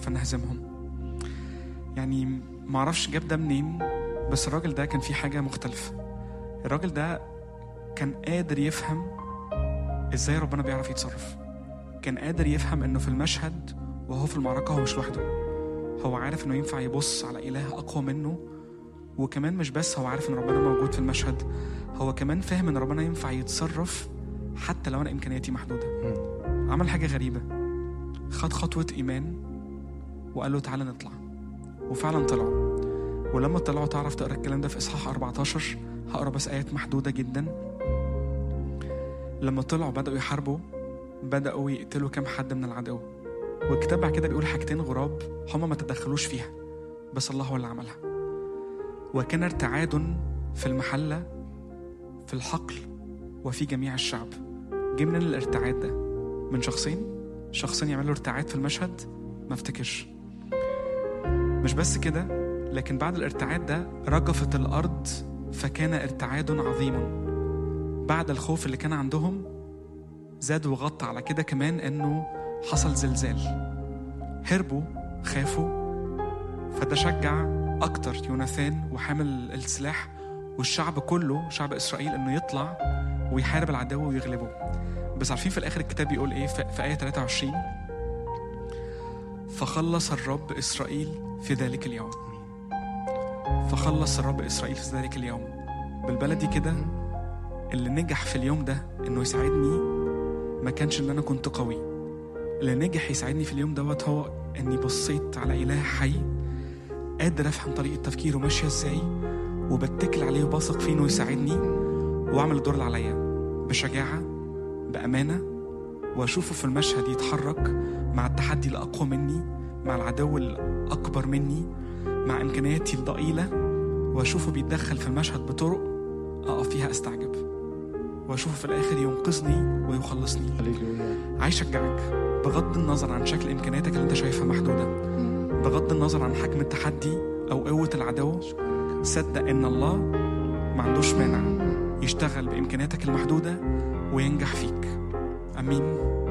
فنهزمهم يعني معرفش جاب ده منين بس الراجل ده كان فيه حاجة مختلفة الراجل ده كان قادر يفهم ازاي ربنا بيعرف يتصرف كان قادر يفهم انه في المشهد وهو في المعركة هو مش لوحده هو عارف انه ينفع يبص على اله اقوى منه وكمان مش بس هو عارف ان ربنا موجود في المشهد هو كمان فاهم ان ربنا ينفع يتصرف حتى لو انا امكانياتي محدوده عمل حاجه غريبه خد خطوه ايمان وقال له تعالى نطلع وفعلا طلعوا ولما طلعوا تعرف تقرا الكلام ده في اصحاح 14 هقرا بس ايات محدوده جدا لما طلعوا بداوا يحاربوا بداوا يقتلوا كام حد من العدو والكتاب بعد كده بيقول حاجتين غراب هما ما تدخلوش فيها بس الله هو اللي عملها وكان ارتعاد في المحلة في الحقل وفي جميع الشعب جه منين الارتعاد ده من شخصين شخصين يعملوا ارتعاد في المشهد ما افتكرش مش بس كده لكن بعد الارتعاد ده رجفت الأرض فكان ارتعاد عظيم بعد الخوف اللي كان عندهم زاد وغطى على كده كمان انه حصل زلزال هربوا خافوا فده شجع اكتر يوناثان وحامل السلاح والشعب كله شعب اسرائيل انه يطلع ويحارب العدو ويغلبه بس عارفين في الاخر الكتاب بيقول ايه في في ايه 23 فخلص الرب اسرائيل في ذلك اليوم فخلص الرب اسرائيل في ذلك اليوم بالبلدي كده اللي نجح في اليوم ده انه يساعدني ما كانش ان انا كنت قوي اللي نجح يساعدني في اليوم دوت هو اني بصيت على اله حي قادر افهم طريقه تفكيره ماشيه ازاي وبتكل عليه وبثق فيه انه يساعدني واعمل الدور اللي عليا بشجاعه بامانه واشوفه في المشهد يتحرك مع التحدي الاقوى مني مع العدو الاكبر مني مع امكانياتي الضئيله واشوفه بيتدخل في المشهد بطرق اقف فيها استعجب واشوفه في الاخر ينقذني ويخلصني هللويا عايز اشجعك بغض النظر عن شكل امكانياتك اللي انت شايفها محدوده بغض النظر عن حجم التحدي او قوه العدو صدق ان الله ما عندوش مانع يشتغل بامكانياتك المحدوده وينجح فيك امين